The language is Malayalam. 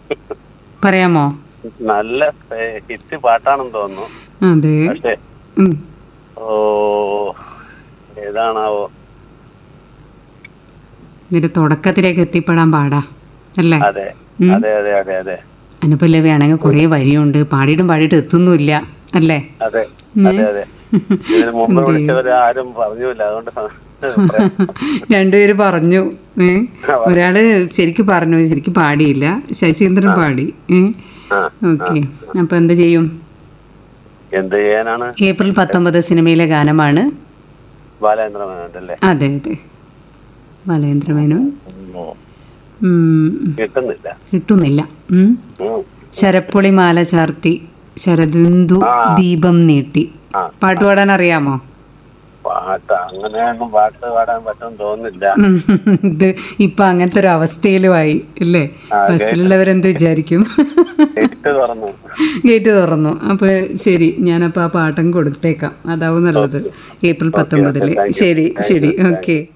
പറയാമോ നല്ല ഹിറ്റ് പാട്ടാണെന്ന് തോന്നുന്നു അതെ പക്ഷെ ഉം. ഓ ഏതാണാവോ ഇതിന്റെ തുടക്കത്തിലേക്ക് എത്തിപ്പെടാൻ പാടാ അല്ലേ അതെ അതെ അതെ അതെ അതെ അനുപല്ലവിയാണെങ്കിൽ കുറേ വരിയുണ്ട് പാടിയിട്ടും പാടിയിട്ടും എത്തുന്നുമില്ല അല്ലേ അതെ അതെ അതെ ഇതിന് മുമ്പ് വിളിച്ചവര് ആരും പറഞ്ഞില്ല അതുകൊണ്ട് സ- പറയാം. രണ്ടുപേര് പറഞ്ഞു ഏ ഒരാള് ശരിക്കും പറഞ്ഞു ശരിക്കും പാടിയില്ല ശശീന്ദ്രൻ പാടി ഏ ആ ഓക്കെ അപ്പൊ എന്ത് ചെയ്യും എന്ത് ചെയ്യാനാണ് ഏപ്രിൽ പത്തൊമ്പത് സിനിമയിലെ ഗാനമാണ് ബാലേന്ദ്ര മേനോന്റെ അതെ അതെ ബാലേന്ദ്രമേനോൻ ഉം. ഉം, കിട്ടുന്നില്ല കിട്ടുന്നില്ല ഉം. ഉം. ശരപ്പൊളി മാല ചാർത്തി ശരദിന്ദു ദീപം നീട്ടി ആ. പാട്ട് പാടാൻ അറിയാമോ പാട്ട് അങ്ങനെയൊന്നും പാട്ട് പാടാൻ പറ്റുമെന്ന് തോന്നുന്നില്ല ഉം. ഇത് ഇപ്പൊ അങ്ങനത്തെ ഒരു അവസ്ഥയിലുമായി അല്ലേ ബസ്സിലുള്ളവരെന്ത് വിചാരിക്കും ഹിറ്റ് തുറന്നു ഗേറ്റ് തുറന്നു അപ്പൊ ശരി ഞാനപ്പോ ആ പാട്ടം കൊടുത്തേക്കാം അതാവും നല്ലത് ഏപ്രിൽ പത്തൊമ്പതില് ശരി ശരി ഓക്കെ